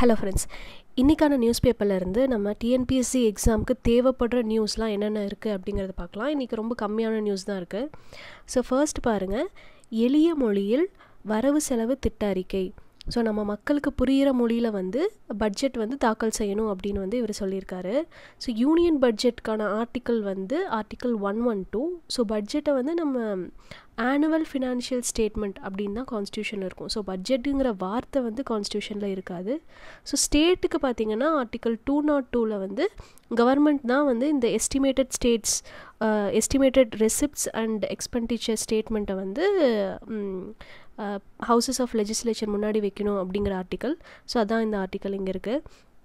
hello friends இன்றைக்கான news பேப்பர்லேருந்து நம்ம டிஎன்பிஎஸ்சி எக்ஸாமுக்கு தேவைப்படுற நியூஸ்லாம் என்னென்ன இருக்குது அப்படிங்கிறத பார்க்கலாம் இன்றைக்கி ரொம்ப கம்மியான நியூஸ் தான் இருக்குது ஸோ ஃபர்ஸ்ட் பாருங்கள் எளிய மொழியில் வரவு செலவு திட்ட அறிக்கை ஸோ நம்ம மக்களுக்கு புரிகிற மொழியில் வந்து பட்ஜெட் வந்து தாக்கல் செய்யணும் அப்படின்னு வந்து இவர் சொல்லியிருக்காரு ஸோ யூனியன் பட்ஜெட்கான ஆர்டிக்கல் வந்து article one one two so பட்ஜெட்டை வந்து நம்ம ஆனுவல் ஃபினான்ஷியல் ஸ்டேட்மெண்ட் அப்படின்னு தான் கான்ஸ்டியூஷனில் இருக்கும் ஸோ பட்ஜெட்டுங்கிற வார்த்தை வந்து கான்ஸ்டியூஷனில் இருக்காது ஸோ ஸ்டேட்டுக்கு பார்த்தீங்கன்னா ஆர்டிக்கல் டூ நாட் டூவில் வந்து கவர்மெண்ட் தான் வந்து இந்த estimated states estimated receipts and expenditure ஸ்டேட்மெண்ட்டை வந்து ஹவுசஸ் ஆஃப் லெஜிஸ்லேச்சர் முன்னாடி வைக்கணும் அப்படிங்கிற ஆர்டிக்கல் ஸோ அதான் இந்த ஆர்டிக்கல் இங்கே இருக்குது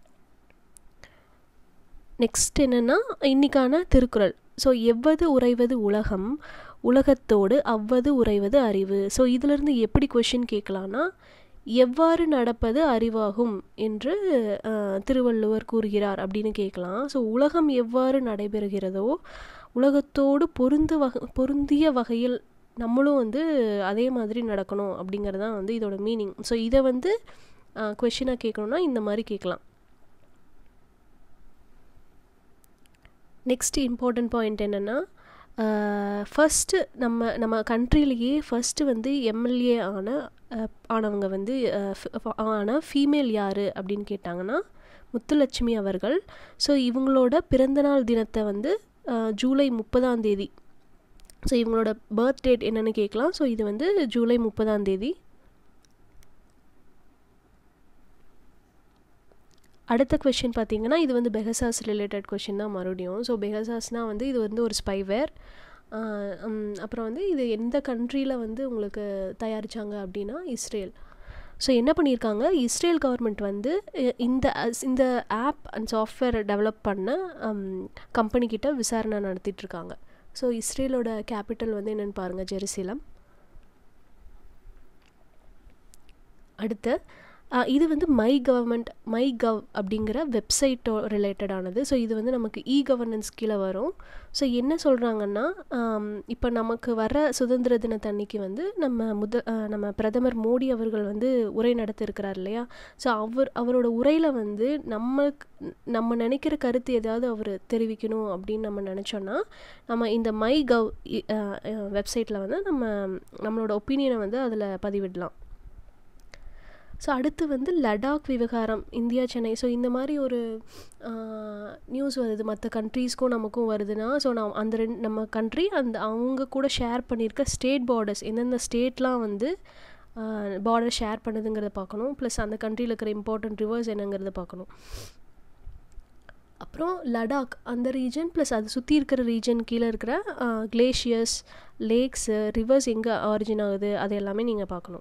நெக்ஸ்ட் என்னென்னா இன்றைக்கான திருக்குறள் ஸோ எவ்வது உறைவது உலகம் உலகத்தோடு அவ்வது உறைவது அறிவு ஸோ இதிலிருந்து எப்படி கொஷின் கேட்கலான்னா எவ்வாறு நடப்பது அறிவாகும் என்று திருவள்ளுவர் கூறுகிறார் அப்படின்னு கேட்கலாம் ஸோ உலகம் எவ்வாறு நடைபெறுகிறதோ உலகத்தோடு பொருந்து வக பொருந்திய வகையில் நம்மளும் வந்து அதே மாதிரி நடக்கணும் அப்படிங்கிறது தான் வந்து இதோட மீனிங் ஸோ இதை வந்து கொஷினாக கேட்கணுன்னா இந்த மாதிரி கேட்கலாம் நெக்ஸ்ட் இம்பார்ட்டன்ட் பாயிண்ட் என்னென்னா ஃபஸ்ட்டு நம்ம நம்ம கண்ட்ரிலேயே ஃபஸ்ட்டு வந்து எம்எல்ஏ ஆன ஆனவங்க வந்து ஆன ஃபீமேல் யார் அப்படின்னு கேட்டாங்கன்னா முத்துலட்சுமி அவர்கள் ஸோ இவங்களோட பிறந்தநாள் தினத்தை வந்து ஜூலை முப்பதாம் தேதி ஸோ இவங்களோட பர்த் டேட் என்னென்னு கேட்கலாம் ஸோ இது வந்து ஜூலை முப்பதாம் தேதி அடுத்த கொஷின் பார்த்தீங்கன்னா இது வந்து பெகசாஸ் ரிலேட்டட் கொஷின் தான் மறுபடியும் ஸோ பெகசாஸ்னால் வந்து இது வந்து ஒரு ஸ்பைவேர் அப்புறம் வந்து இது எந்த கண்ட்ரியில் வந்து உங்களுக்கு தயாரித்தாங்க அப்படின்னா இஸ்ரேல் ஸோ என்ன பண்ணியிருக்காங்க இஸ்ரேல் கவர்மெண்ட் வந்து இந்த இந்த ஆப் அண்ட் சாஃப்ட்வேரை டெவலப் பண்ண கம்பெனிக்கிட்ட விசாரணை நடத்திட்டுருக்காங்க ஸோ இஸ்ரேலோட கேபிட்டல் வந்து என்னென்னு பாருங்கள் ஜெருசலம் அடுத்து இது வந்து மை கவர்மெண்ட் மை கவ் அப்படிங்கிற வெப்சைட்டோ ரிலேட்டடானது ஸோ இது வந்து நமக்கு இ கவர்னன்ஸ் கீழே வரும் ஸோ என்ன சொல்கிறாங்கன்னா இப்போ நமக்கு வர சுதந்திர தினத்தன்னைக்கு வந்து நம்ம முத நம்ம பிரதமர் மோடி அவர்கள் வந்து உரை நடத்திருக்கிறார் இல்லையா ஸோ அவர் அவரோட உரையில் வந்து நம்மளுக்கு நம்ம நினைக்கிற கருத்து ஏதாவது அவர் தெரிவிக்கணும் அப்படின்னு நம்ம நினச்சோன்னா நம்ம இந்த மை கவ் வெப்சைட்டில் வந்து நம்ம நம்மளோட ஒப்பீனியனை வந்து அதில் பதிவிடலாம் ஸோ அடுத்து வந்து லடாக் விவகாரம் இந்தியா சென்னை ஸோ இந்த மாதிரி ஒரு நியூஸ் வருது மற்ற கண்ட்ரீஸ்க்கும் நமக்கும் வருதுன்னா ஸோ நான் அந்த ரெண்டு நம்ம கண்ட்ரி அந்த அவங்க கூட ஷேர் பண்ணியிருக்க ஸ்டேட் பார்டர்ஸ் எந்தெந்த ஸ்டேட்லாம் வந்து பார்டர் ஷேர் பண்ணுதுங்கிறத பார்க்கணும் ப்ளஸ் அந்த கண்ட்ரியில் இருக்கிற இம்பார்ட்டன்ட் ரிவர்ஸ் என்னங்கிறத பார்க்கணும் அப்புறம் லடாக் அந்த ரீஜன் ப்ளஸ் அது சுற்றி இருக்கிற ரீஜன் கீழே இருக்கிற கிளேஷியர்ஸ் லேக்ஸு ரிவர்ஸ் எங்கே ஆரிஜின் ஆகுது அது எல்லாமே நீங்கள் பார்க்கணும்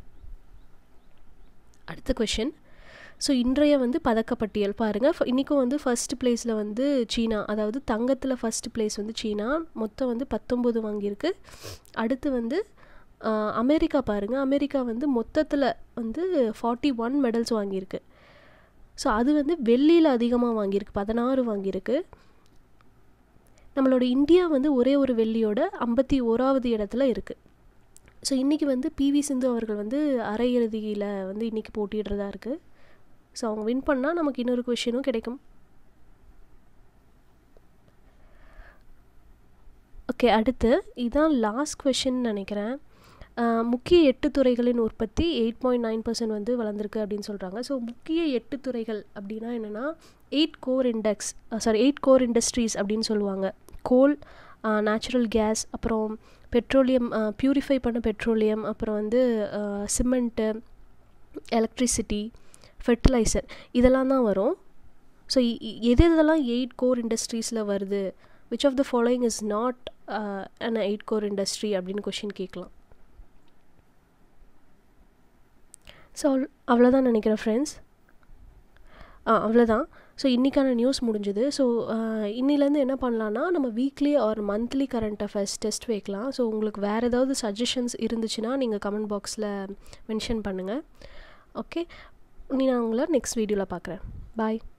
அடுத்த கொஷின் ஸோ இன்றைய வந்து பதக்கப்பட்டியல் பாருங்கள் இன்றைக்கும் வந்து ஃபஸ்ட் பிளேஸில் வந்து சீனா அதாவது தங்கத்தில் ஃபஸ்ட் பிளேஸ் வந்து சீனா மொத்தம் வந்து பத்தொம்போது வாங்கியிருக்கு அடுத்து வந்து அமெரிக்கா பாருங்கள் அமெரிக்கா வந்து மொத்தத்தில் வந்து ஃபார்ட்டி ஒன் மெடல்ஸ் வாங்கியிருக்கு ஸோ அது வந்து வெள்ளியில் அதிகமாக வாங்கியிருக்கு பதினாறு வாங்கியிருக்கு நம்மளோட இந்தியா வந்து ஒரே ஒரு வெள்ளியோட ஐம்பத்தி ஓராவது இடத்துல இருக்குது ஸோ இன்றைக்கி வந்து பிவி சிந்து அவர்கள் வந்து அரையிறுதியில் வந்து இன்றைக்கி போட்டிடுறதா இருக்குது ஸோ அவங்க வின் பண்ணால் நமக்கு இன்னொரு கொஷினும் கிடைக்கும் ஓகே அடுத்து இதுதான் லாஸ்ட் கொஷின் நினைக்கிறேன் முக்கிய எட்டு துறைகளின் உற்பத்தி எயிட் பாயிண்ட் நைன் பர்சன்ட் வந்து வளர்ந்துருக்கு அப்படின்னு சொல்கிறாங்க ஸோ முக்கிய எட்டு துறைகள் அப்படின்னா என்னென்னா eight core index sorry eight core industries அப்படின்னு சொல்லுவாங்க கோல் நேச்சுரல் கேஸ் அப்புறம் பெட்ரோலியம் ப்யூரிஃபை பண்ண பெட்ரோலியம் அப்புறம் வந்து சிமெண்ட்டு எலக்ட்ரிசிட்டி ஃபெர்டிலைசர் இதெல்லாம் தான் வரும் ஸோ எது இதெல்லாம் எயிட் கோர் இண்டஸ்ட்ரீஸில் வருது which of the following is not an eight core industry அப்படின்னு கொஷின் கேட்கலாம் ஸோ அவ்வளோதான் நினைக்கிறேன் ஃப்ரெண்ட்ஸ் ஆ அவ்வளோதான் ஸோ இன்றைக்கான நியூஸ் முடிஞ்சுது ஸோ இன்னிலேருந்து என்ன பண்ணலான்னா நம்ம weekly or monthly current affairs test வைக்கலாம் ஸோ உங்களுக்கு வேறு ஏதாவது சஜஷன்ஸ் இருந்துச்சுன்னா நீங்கள் கமெண்ட் பாக்ஸில் மென்ஷன் பண்ணுங்கள் ஓகே நீ நான் உங்களை நெக்ஸ்ட் வீடியோவில் பார்க்குறேன் பாய்